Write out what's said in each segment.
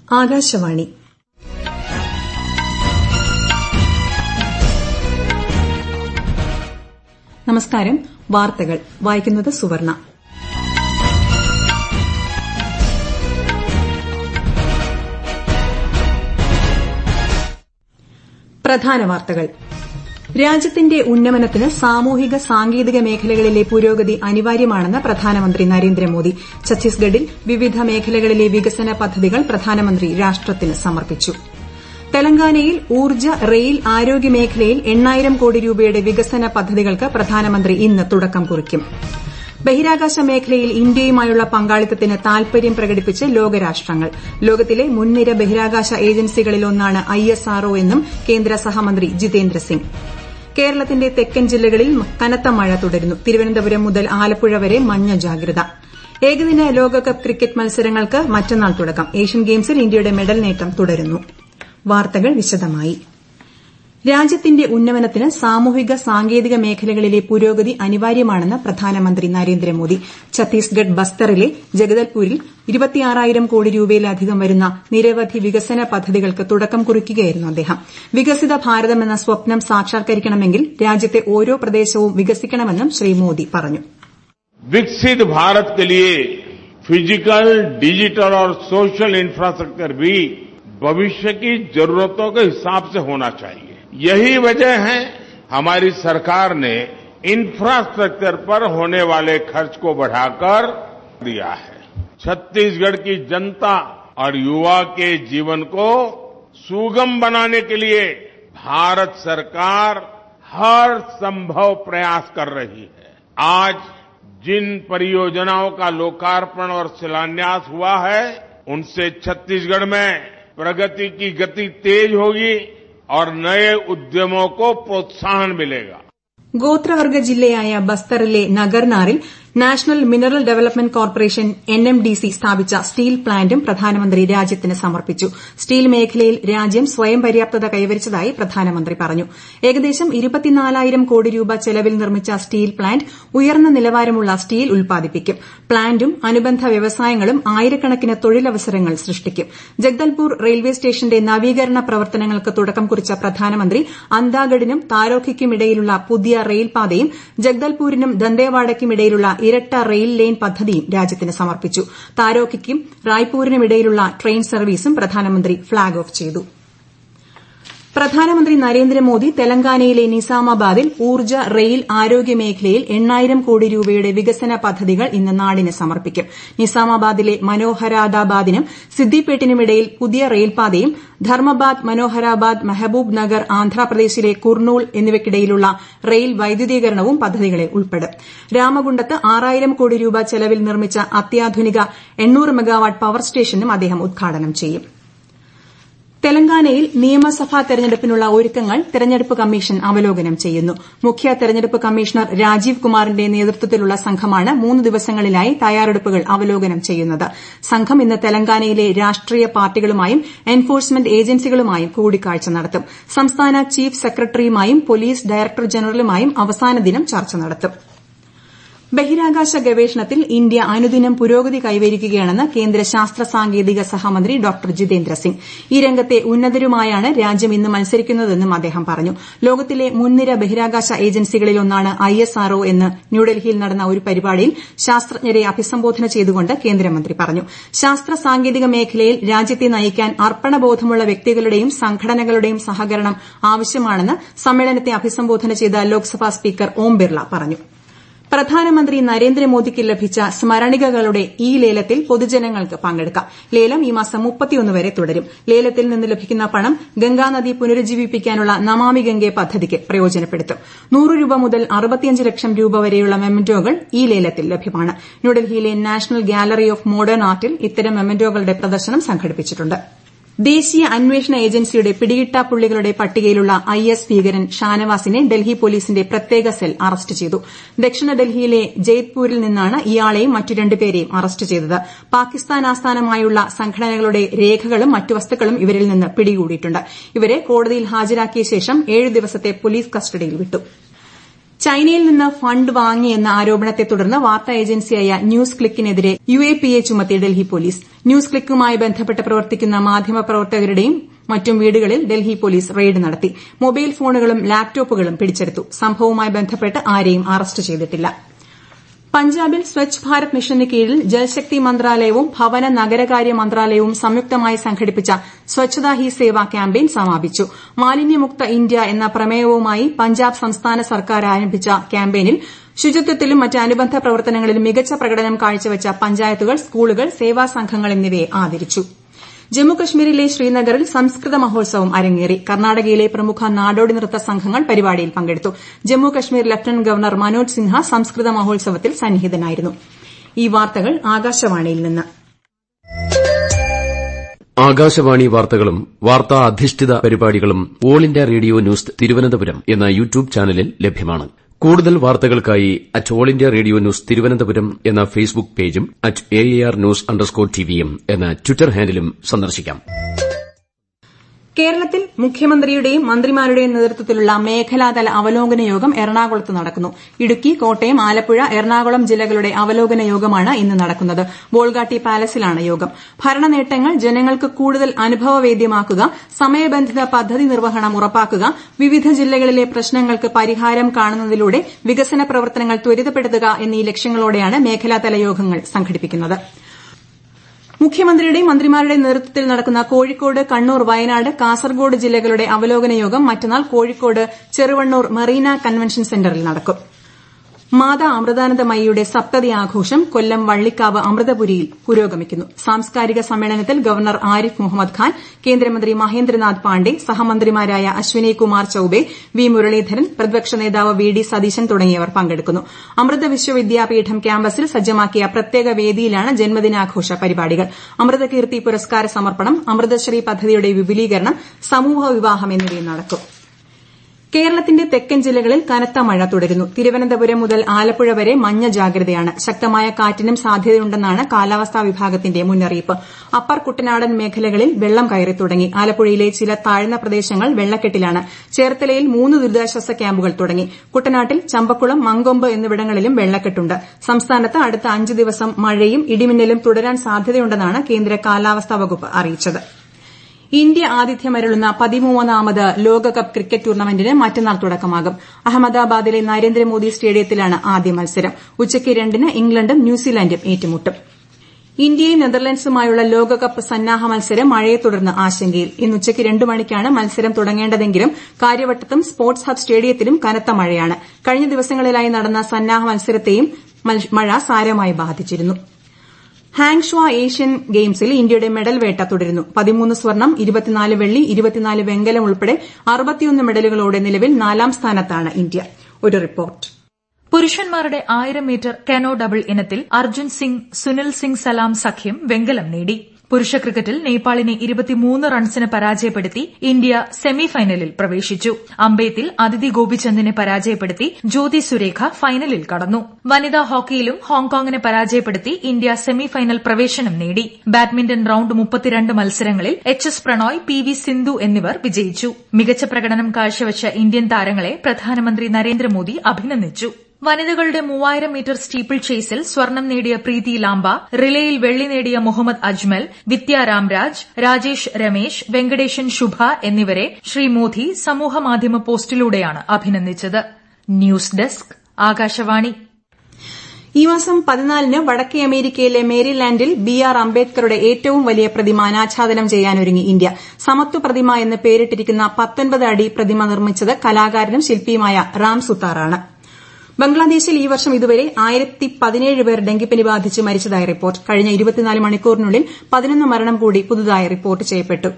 ആകാശവാണി നമസ്കാരം വാർത്തകൾ വായിക്കുന്നത് സുവർണ പ്രധാന വാർത്തകൾ രാജ്യത്തിന്റെ ഉന്നമനത്തിന് സാമൂഹിക സാങ്കേതിക മേഖലകളിലെ പുരോഗതി അനിവാര്യമാണെന്ന് പ്രധാനമന്ത്രി നരേന്ദ്രമോദി ഛത്തീസ്ഗഡിൽ വിവിധ മേഖലകളിലെ വികസന പദ്ധതികൾ പ്രധാനമന്ത്രി രാഷ്ട്രത്തിന് സമർപ്പിച്ചു തെലങ്കാനയിൽ ഊർജ്ജ റെയിൽ ആരോഗ്യ മേഖലയിൽ എണ്ണായിരം കോടി രൂപയുടെ വികസന പദ്ധതികൾക്ക് പ്രധാനമന്ത്രി ഇന്ന് തുടക്കം കുറിക്കും ബഹിരാകാശ മേഖലയിൽ ഇന്ത്യയുമായുള്ള പങ്കാളിത്തത്തിന് താൽപര്യം പ്രകടിപ്പിച്ച് ലോകരാഷ്ട്രങ്ങൾ ലോകത്തിലെ മുൻനിര ബഹിരാകാശ ഏജൻസികളിലൊന്നാണ് ഐഎസ്ആർഒ എന്നും കേന്ദ്ര സഹമന്ത്രി ജിതേന്ദ്ര സിംഗ് കേരളത്തിന്റെ തെക്കൻ ജില്ലകളിൽ കനത്ത മഴ തുടരുന്നു തിരുവനന്തപുരം മുതൽ ആലപ്പുഴ വരെ മഞ്ഞ ജാഗ്രത ഏകദിന ലോകകപ്പ് ക്രിക്കറ്റ് മത്സരങ്ങൾക്ക് മറ്റന്നാൾ തുടക്കം ഏഷ്യൻ ഗെയിംസിൽ ഇന്ത്യയുടെ മെഡൽ നേട്ടം തുടരുന്നു വാർത്തകൾ വിശദമായി രാജ്യത്തിന്റെ ഉന്നമനത്തിന് സാമൂഹിക സാങ്കേതിക മേഖലകളിലെ പുരോഗതി അനിവാര്യമാണെന്ന് പ്രധാനമന്ത്രി നരേന്ദ്രമോദി ഛത്തീസ്ഗഡ് ബസ്തറിലെ ജഗദൽപൂരിൽ ഇരുപത്തിയാറായിരം കോടി രൂപയിലധികം വരുന്ന നിരവധി വികസന പദ്ധതികൾക്ക് തുടക്കം കുറിക്കുകയായിരുന്നു അദ്ദേഹം വികസിത ഭാരതമെന്ന സ്വപ്നം സാക്ഷാത്കരിക്കണമെങ്കിൽ രാജ്യത്തെ ഓരോ പ്രദേശവും വികസിക്കണമെന്നും ശ്രീ മോദി പറഞ്ഞു विकसित भारत के लिए फिजिकल डिजिटल और सोशल इंफ्रास्ट्रक्चर भी भविष्य की जरूरतों के हिसाब से होना चाहिए यही वजह है हमारी सरकार ने इंफ्रास्ट्रक्चर पर होने वाले खर्च को बढ़ाकर दिया है छत्तीसगढ़ की जनता और युवा के जीवन को सुगम बनाने के लिए भारत सरकार हर संभव प्रयास कर रही है आज जिन परियोजनाओं का लोकार्पण और शिलान्यास हुआ है उनसे छत्तीसगढ़ में प्रगति की गति तेज होगी और नए उद्यमों को प्रोत्साहन मिलेगा ഗോത്രവർഗ ജില്ലയായ ബസ്തറിലെ നഗർനാറിൽ national mineral development corporation NMDC സ്ഥാപിച്ച സ്റ്റീൽ പ്ലാന്റും പ്രധാനമന്ത്രി രാജ്യത്തിന് സമർപ്പിച്ചു സ്റ്റീൽ മേഖലയിൽ രാജ്യം സ്വയം പര്യാപ്തത കൈവരിച്ചതായി പ്രധാനമന്ത്രി പറഞ്ഞു ഏകദേശം ഇരുപത്തിനാലായിരം കോടി രൂപ ചെലവിൽ നിർമ്മിച്ച സ്റ്റീൽ പ്ലാന്റ് ഉയർന്ന നിലവാരമുള്ള സ്റ്റീൽ ഉൽപ്പാദിപ്പിക്കും പ്ലാന്റും അനുബന്ധ വ്യവസായങ്ങളും ആയിരക്കണക്കിന് തൊഴിലവസരങ്ങൾ സൃഷ്ടിക്കും ജഗ്ദൽപൂർ റെയിൽവേ സ്റ്റേഷന്റെ നവീകരണ പ്രവർത്തനങ്ങൾക്ക് തുടക്കം കുറിച്ച പ്രധാനമന്ത്രി അന്താഗഡിനും താരോഖയ്ക്കുമിടയിലുള്ള പുതിയ റെയിൽപാതയും ജഗ്ദൽപൂരിനും ദന്തേവാഡയ്ക്കുമിടയിലുള്ള ഇരട്ട റെയിൽ ലൈൻ പദ്ധതിയും രാജ്യത്തിന് സമർപ്പിച്ചു താരോഖയ്ക്കും റായ്പൂരിനുമിടയിലുള്ള ട്രെയിൻ സർവീസും പ്രധാനമന്ത്രി ഫ്ളാഗ് ഓഫ് ചെയ്തു പ്രധാനമന്ത്രി നരേന്ദ്രമോദി തെലങ്കാനയിലെ നിസാമാബാദിൽ ഊർജ്ജ റെയിൽ ആരോഗ്യ മേഖലയിൽ എണ്ണായിരം കോടി രൂപയുടെ വികസന പദ്ധതികൾ ഇന്ന് നാടിന് സമർപ്പിക്കും നിസാമാബാദിലെ മനോഹരാദാബാദിനും സിദ്ദിപേട്ടിനുമിടയിൽ പുതിയ റെയിൽപാതയും ധർമ്മബാദ് മനോഹരാബാദ് മെഹബൂബ് നഗർ ആന്ധ്രാപ്രദേശിലെ കുർണൂൽ എന്നിവയ്ക്കിടയിലുള്ള റെയിൽ വൈദ്യുതീകരണവും പദ്ധതികളിൽ ഉൾപ്പെടും രാമഗുണ്ടത്ത് ആറായിരം കോടി രൂപ ചെലവിൽ നിർമ്മിച്ച അത്യാധുനിക എണ്ണൂറ് മെഗാവാട്ട് പവർ സ്റ്റേഷനും അദ്ദേഹം ഉദ്ഘാടനം ചെയ്യും തെലങ്കാനയിൽ നിയമസഭാ തെരഞ്ഞെടുപ്പിനുള്ള ഒരുക്കങ്ങൾ തെരഞ്ഞെടുപ്പ് കമ്മീഷൻ അവലോകനം ചെയ്യുന്നു മുഖ്യ തെരഞ്ഞെടുപ്പ് കമ്മീഷണർ രാജീവ് കുമാറിന്റെ നേതൃത്വത്തിലുള്ള സംഘമാണ് മൂന്ന് ദിവസങ്ങളിലായി തയ്യാറെടുപ്പുകൾ അവലോകനം ചെയ്യുന്നത് സംഘം ഇന്ന് തെലങ്കാനയിലെ രാഷ്ട്രീയ പാർട്ടികളുമായും എൻഫോഴ്സ്മെന്റ് ഏജൻസികളുമായും കൂടിക്കാഴ്ച നടത്തും സംസ്ഥാന ചീഫ് സെക്രട്ടറിയുമായും പോലീസ് ഡയറക്ടർ ജനറലുമായും അവസാന ദിനം ചർച്ച നടത്തും ബഹിരാകാശ ഗവേഷണത്തിൽ ഇന്ത്യ അനുദിനം പുരോഗതി കൈവരിക്കുകയാണെന്ന് കേന്ദ്ര ശാസ്ത്ര സാങ്കേതിക സഹമന്ത്രി ഡോക്ടർ ജിതേന്ദ്ര സിംഗ് ഈ രംഗത്തെ ഉന്നതരുമായാണ് രാജ്യം ഇന്ന് മത്സരിക്കുന്നതെന്നും അദ്ദേഹം പറഞ്ഞു ലോകത്തിലെ മുൻനിര ബഹിരാകാശ ഏജൻസികളിലൊന്നാണ് ഐഎസ്ആർഒ എന്ന് ന്യൂഡൽഹിയിൽ നടന്ന ഒരു പരിപാടിയിൽ ശാസ്ത്രജ്ഞരെ അഭിസംബോധന ചെയ്തുകൊണ്ട് കേന്ദ്രമന്ത്രി പറഞ്ഞു ശാസ്ത്ര സാങ്കേതിക മേഖലയിൽ രാജ്യത്തെ നയിക്കാൻ അർപ്പണബോധമുള്ള വ്യക്തികളുടെയും സംഘടനകളുടെയും സഹകരണം ആവശ്യമാണെന്ന് സമ്മേളനത്തെ അഭിസംബോധന ചെയ്ത ലോക്സഭാ സ്പീക്കർ ഓം ബിർള പറഞ്ഞു പ്രധാനമന്ത്രി നരേന്ദ്രമോദിക്ക് ലഭിച്ച സ്മരണികകളുടെ ഈ ലേലത്തിൽ പൊതുജനങ്ങൾക്ക് പങ്കെടുക്കാം ലേലം ഈ മാസം വരെ തുടരും ലേലത്തിൽ നിന്ന് ലഭിക്കുന്ന പണം ഗംഗാനദി പുനരുജ്ജീവിപ്പിക്കാനുള്ള നമാമി ഗംഗെ പദ്ധതിക്ക് പ്രയോജനപ്പെടുത്തും നൂറ് രൂപ മുതൽ അറുപത്തിയഞ്ച് ലക്ഷം രൂപ വരെയുള്ള മെമന്റോകൾ ഈ ലേലത്തിൽ ലഭ്യമാണ് ന്യൂഡൽഹിയിലെ നാഷണൽ ഗാലറി ഓഫ് മോഡേൺ ആർട്ടിൽ ഇത്തരം മെമന്റോകളുടെ പ്രദർശനം സംഘടിപ്പിച്ചിട്ടുണ്ട് ദേശീയ അന്വേഷണ ഏജൻസിയുടെ പിടികിട്ടാപ്പുള്ളികളുടെ പട്ടികയിലുള്ള ഐ എസ് ഭീകരൻ ഷാനവാസിനെ ഡൽഹി പോലീസിന്റെ പ്രത്യേക സെൽ അറസ്റ്റ് ചെയ്തു ദക്ഷിണ ഡൽഹിയിലെ ജയ്പൂരിൽ നിന്നാണ് ഇയാളെയും മറ്റു രണ്ടുപേരെയും അറസ്റ്റ് ചെയ്തത് പാകിസ്ഥാൻ ആസ്ഥാനമായുള്ള സംഘടനകളുടെ രേഖകളും മറ്റു വസ്തുക്കളും ഇവരിൽ നിന്ന് പിടികൂടിയിട്ടുണ്ട് ഇവരെ കോടതിയിൽ ഹാജരാക്കിയ ശേഷം ഏഴ് ദിവസത്തെ പോലീസ് കസ്റ്റഡിയിൽ വിട്ടു ചൈനയിൽ നിന്ന് ഫണ്ട് വാങ്ങിയെന്ന ആരോപണത്തെ തുടർന്ന് വാർത്താ ഏജൻസിയായ ന്യൂസ് ക്ലിക്കിനെതിരെ യു എ പി എ ചുമത്തി ഡൽഹി പോലീസ് ന്യൂസ് ക്ലിക്കുമായി ബന്ധപ്പെട്ട് പ്രവർത്തിക്കുന്ന മാധ്യമപ്രവർത്തകരുടെയും മറ്റും വീടുകളിൽ ഡൽഹി പോലീസ് റെയ്ഡ് നടത്തി മൊബൈൽ ഫോണുകളും ലാപ്ടോപ്പുകളും പിടിച്ചെടുത്തു സംഭവവുമായി ബന്ധപ്പെട്ട് ആരെയും അറസ്റ്റ് ചെയ്തിട്ടില്ല പഞ്ചാബിൽ സ്വച്ഛ് ഭാരത് മിഷന് കീഴിൽ ജൽശക്തി മന്ത്രാലയവും ഭവന നഗരകാര്യ മന്ത്രാലയവും സംയുക്തമായി സംഘടിപ്പിച്ച സ്വച്ഛതാ ഹി സേവ ക്യാമ്പയിൻ സമാപിച്ചു മാലിന്യമുക്ത ഇന്ത്യ എന്ന പ്രമേയവുമായി പഞ്ചാബ് സംസ്ഥാന സർക്കാർ ആരംഭിച്ച ക്യാമ്പയിനിൽ ശുചിത്വത്തിലും മറ്റ് അനുബന്ധ പ്രവർത്തനങ്ങളിലും മികച്ച പ്രകടനം കാഴ്ചവച്ച പഞ്ചായത്തുകൾ സ്കൂളുകൾ സേവാ സംഘങ്ങൾ എന്നിവയെ ആദരിച്ചു ജമ്മുകശ്മീരിലെ ശ്രീനഗറിൽ സംസ്കൃത മഹോത്സവം അരങ്ങേറി കർണാടകയിലെ പ്രമുഖ നാടോടി നൃത്ത സംഘങ്ങൾ പരിപാടിയിൽ പങ്കെടുത്തു ജമ്മു കശ്മീർ ലഫ്റ്റനന്റ് ഗവർണർ മനോജ് സിൻഹ സംസ്കൃത മഹോത്സവത്തിൽ സന്നിഹിതനായിരുന്നു ഈ വാർത്തകൾ ആകാശവാണിയിൽ നിന്ന് ആകാശവാണി വാർത്തകളും വാർത്താ അധിഷ്ഠിത പരിപാടികളും all India radio news Thiruvananthapuram എന്ന യൂട്യൂബ് ചാനലിൽ ലഭ്യമാണ് കൂടുതൽ വാർത്തകൾക്കായി at all India radio news Thiruvananthapuram എന്ന ഫേസ്ബുക്ക് പേജും at A R news underscore ടിവിയും എന്ന ട്വിറ്റർ ഹാൻഡിലും സന്ദർശിക്കാം കേരളത്തിൽ മുഖ്യമന്ത്രിയുടെയും മന്ത്രിമാരുടെയും നേതൃത്വത്തിലുള്ള മേഖലാതല അവലോകന യോഗം എറണാകുളത്ത് നടക്കുന്നു ഇടുക്കി കോട്ടയം ആലപ്പുഴ എറണാകുളം ജില്ലകളുടെ അവലോകന യോഗമാണ് ഇന്ന് നടക്കുന്നത് ബോൾഗാട്ടി പാലസിലാണ് യോഗം ഭരണനേട്ടങ്ങൾ ജനങ്ങൾക്ക് കൂടുതൽ അനുഭവവേദ്യമാക്കുക സമയബന്ധിത പദ്ധതി നിർവഹണം ഉറപ്പാക്കുക വിവിധ ജില്ലകളിലെ പ്രശ്നങ്ങൾക്ക് പരിഹാരം കാണുന്നതിലൂടെ വികസന പ്രവർത്തനങ്ങൾ ത്വരിതപ്പെടുത്തുക എന്നീ ലക്ഷ്യങ്ങളോടെയാണ് മേഖലാതല യോഗങ്ങൾ സംഘടിപ്പിക്കുന്നത് മുഖ്യമന്ത്രിയുടെയും മന്ത്രിമാരുടെയും നേതൃത്വത്തിൽ നടക്കുന്ന കോഴിക്കോട് കണ്ണൂർ വയനാട് കാസർഗോഡ് ജില്ലകളുടെ അവലോകന യോഗം മറ്റന്നാൾ കോഴിക്കോട് ചെറുവണ്ണൂർ മറീന കൺവെൻഷൻ സെന്ററിൽ നടക്കും മാതാ അമൃതാനന്ദമയിയുടെ സപ്തതി ആഘോഷം കൊല്ലം വള്ളിക്കാവ് അമൃതപുരിയിൽ പുരോഗമിക്കുന്നു സാംസ്കാരിക സമ്മേളനത്തിൽ ഗവർണർ ആരിഫ് മുഹമ്മദ് ഖാൻ കേന്ദ്രമന്ത്രി മഹേന്ദ്രനാഥ് പാണ്ഡെ സഹമന്ത്രിമാരായ അശ്വിനി കുമാർ ചൌബെ വി മുരളീധരൻ പ്രതിപക്ഷ നേതാവ് വി ഡി സതീശൻ തുടങ്ങിയവർ പങ്കെടുക്കുന്നു അമൃത വിശ്വവിദ്യാപീഠം ക്യാമ്പസിൽ സജ്ജമാക്കിയ പ്രത്യേക വേദിയിലാണ് ജന്മദിനാഘോഷ പരിപാടികൾ അമൃതകീർത്തി പുരസ്കാര സമർപ്പണം അമൃതശ്രീ പദ്ധതിയുടെ വിപുലീകരണം സമൂഹ വിവാഹം എന്നിവയും നടക്കും കേരളത്തിന്റെ തെക്കൻ ജില്ലകളിൽ കനത്ത മഴ തുടരുന്നു തിരുവനന്തപുരം മുതൽ ആലപ്പുഴ വരെ മഞ്ഞ ജാഗ്രതയാണ് ശക്തമായ കാറ്റിനും സാധ്യതയുണ്ടെന്നാണ് കാലാവസ്ഥാ വിഭാഗത്തിന്റെ മുന്നറിയിപ്പ് അപ്പർ കുട്ടനാടൻ മേഖലകളിൽ വെള്ളം കയറി തുടങ്ങി ആലപ്പുഴയിലെ ചില താഴ്ന്ന പ്രദേശങ്ങൾ വെള്ളക്കെട്ടിലാണ് ചേർത്തലയിൽ മൂന്ന് ദുരിതാശ്വാസ ക്യാമ്പുകൾ തുടങ്ങി കുട്ടനാട്ടിൽ ചമ്പക്കുളം മങ്കൊമ്പ് എന്നിവിടങ്ങളിലും വെള്ളക്കെട്ടുണ്ട് സംസ്ഥാനത്ത് അടുത്ത അഞ്ച് ദിവസം മഴയും ഇടിമിന്നലും തുടരാൻ സാധ്യതയുണ്ടെന്നാണ് കേന്ദ്ര കാലാവസ്ഥാ വകുപ്പ് അറിയിച്ചത് ഇന്ത്യ ആതിഥ്യമരുളുന്ന പതിമൂന്നാമത് ലോകകപ്പ് ക്രിക്കറ്റ് ടൂർണമെന്റിന് മറ്റന്നാൾ തുടക്കമാകും അഹമ്മദാബാദിലെ നരേന്ദ്രമോദി സ്റ്റേഡിയത്തിലാണ് ആദ്യ മത്സരം ഉച്ചയ്ക്ക് രണ്ടിന് ഇംഗ്ലണ്ടും ന്യൂസിലാൻഡും ഏറ്റുമുട്ടും ഇന്ത്യയും നെതർലൻഡ്സുമായുള്ള ലോകകപ്പ് സന്നാഹ മത്സരം മഴയെ തുടർന്ന് ആശങ്കയിൽ ഇന്ന് ഉച്ചയ്ക്ക് രണ്ട് മണിക്കാണ് മത്സരം തുടങ്ങേണ്ടതെങ്കിലും കാര്യവട്ടത്തും സ്പോർട്സ് ഹബ് സ്റ്റേഡിയത്തിലും കനത്ത മഴയാണ് കഴിഞ്ഞ ദിവസങ്ങളിലായി നടന്ന സന്നാഹ മത്സരത്തെയും മഴ സാരമായി ബാധിച്ചിരുന്നു ഹാങ്ഷ്വ ഏഷ്യൻ ഗെയിംസിൽ ഇന്ത്യയുടെ മെഡൽ വേട്ട തുടരുന്നു പതിമൂന്ന് സ്വർണം ഇരുപത്തിനാല് വെള്ളി ഇരുപത്തിനാല് വെങ്കലം ഉൾപ്പെടെ അറുപത്തിയൊന്ന് മെഡലുകളോടെ നിലവിൽ നാലാം സ്ഥാനത്താണ് ഇന്ത്യ ഒരു റിപ്പോർട്ട് പുരുഷന്മാരുടെ ആയിരം മീറ്റർ കനോ ഡബിൾ ഇനത്തിൽ അർജുൻ സിംഗ് സുനിൽ സിംഗ് സലാം സഖ്യം വെങ്കലം നേടി പുരുഷ ക്രിക്കറ്റിൽ നേപ്പാളിനെ ഇരുപത്തിമൂന്ന് റൺസിന് പരാജയപ്പെടുത്തി ഇന്ത്യ സെമിഫൈനലിൽ പ്രവേശിച്ചു അമ്പെയ്ത്തിൽ അതിഥി ഗോപിചന്ദിനെ പരാജയപ്പെടുത്തി ജ്യോതി സുരേഖ ഫൈനലിൽ കടന്നു വനിതാ ഹോക്കിയിലും ഹോങ്കോങ്ങിനെ പരാജയപ്പെടുത്തി ഇന്ത്യ സെമിഫൈനൽ പ്രവേശനം നേടി ബാഡ്മിന്റൺ റൌണ്ട് മുപ്പത്തിരണ്ട് മത്സരങ്ങളിൽ H S Prannoy P V Sindhu എന്നിവർ വിജയിച്ചു മികച്ച പ്രകടനം കാഴ്ചവച്ച ഇന്ത്യൻ താരങ്ങളെ പ്രധാനമന്ത്രി നരേന്ദ്രമോദി അഭിനന്ദിച്ചു വനിതകളുടെ മൂവായിരം മീറ്റർ സ്റ്റീപ്പിൾ ചേസിൽ സ്വർണം നേടിയ പ്രീതി ലാംബ റിലേയിൽ വെള്ളി നേടിയ മുഹമ്മദ് അജ്മൽ വിദ്യ രാംരാജ് രാജേഷ് രമേശ് വെങ്കടേശൻ ശുഭ എന്നിവരെ ശ്രീ മോദി സമൂഹമാധ്യമ പോസ്റ്റിലൂടെയാണ് അഭിനന്ദിച്ചത് ന്യൂസ് ഡെസ്ക് ആകാശവാണി ഈ മാസം പതിനാലിന് വടക്കേ അമേരിക്കയിലെ മേരിലാൻഡിൽ ബി ആർ അംബേദ്കറുടെ ഏറ്റവും വലിയ പ്രതിമ അനാച്ഛാദനം ചെയ്യാനൊരുങ്ങി ഇന്ത്യ സമത്വ പ്രതിമ എന്ന് പേരിട്ടിരിക്കുന്ന പത്തൊൻപത് അടി പ്രതിമ നിർമ്മിച്ചത് കലാകാരനും ശില്പിയുമായ റാം സുത്താറാണ് ബംഗ്ലാദേശിൽ ഈ വർഷം ഇതുവരെ ആയിരത്തി പതിനേഴ് പേർ ഡെങ്കിപ്പനി ബാധിച്ച് മരിച്ചതായി റിപ്പോർട്ട് കഴിഞ്ഞ ഇരുപത്തിനാല് മണിക്കൂറിനുള്ളിൽ പതിനൊന്ന് മരണം കൂടി പുതുതായി റിപ്പോർട്ട് ചെയ്യപ്പെട്ടു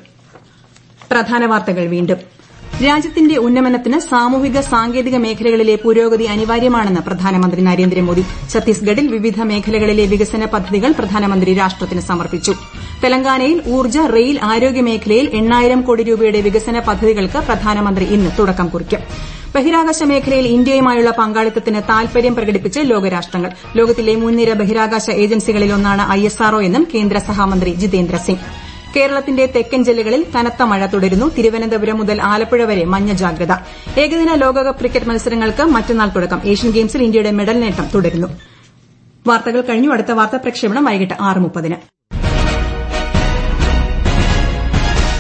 പ്രധാന വാർത്തകൾ വീണ്ടും രാജ്യത്തിന്റെ ഉന്നമനത്തിന് സാമൂഹിക സാങ്കേതിക മേഖലകളിലെ പുരോഗതി അനിവാര്യമാണെന്ന് പ്രധാനമന്ത്രി നരേന്ദ്രമോദി ഛത്തീസ്ഗഡിൽ വിവിധ മേഖലകളിലെ വികസന പദ്ധതികൾ പ്രധാനമന്ത്രി രാഷ്ട്രത്തിന് സമർപ്പിച്ചു തെലങ്കാനയിൽ ഊർജ്ജ റെയിൽ ആരോഗ്യ മേഖലയിൽ എണ്ണായിരം കോടി രൂപയുടെ വികസന പദ്ധതികൾക്ക് പ്രധാനമന്ത്രി ഇന്ന് തുടക്കം കുറിക്കും ബഹിരാകാശ മേഖലയിൽ ഇന്ത്യയുമായുള്ള പങ്കാളിത്തത്തിന് താൽപര്യം പ്രകടിപ്പിച്ച് ലോകരാഷ്ട്രങ്ങൾ ലോകത്തിലെ മുൻനിര ബഹിരാകാശ ഏജൻസികളിലൊന്നാണ് ഐഎസ്ആർഒ എന്നും കേന്ദ്ര സഹമന്ത്രി ജിതേന്ദ്ര സിംഗ് കേരളത്തിന്റെ തെക്കൻ ജില്ലകളിൽ കനത്ത മഴ തുടരുന്നു തിരുവനന്തപുരം മുതൽ ആലപ്പുഴ വരെ മഞ്ഞ ജാഗ്രത ഏകദിന ലോകകപ്പ് ക്രിക്കറ്റ് മത്സരങ്ങൾക്ക് മറ്റന്നാൾ തുടക്കം ഏഷ്യൻ ഗെയിംസിൽ ഇന്ത്യയുടെ മെഡൽ നേട്ടം തുടരുന്നു വാർത്തകൾ കഴിഞ്ഞു അടുത്ത വാർത്താ പ്രക്ഷേപണം വൈകിട്ട് ആറ് മുപ്പതിന്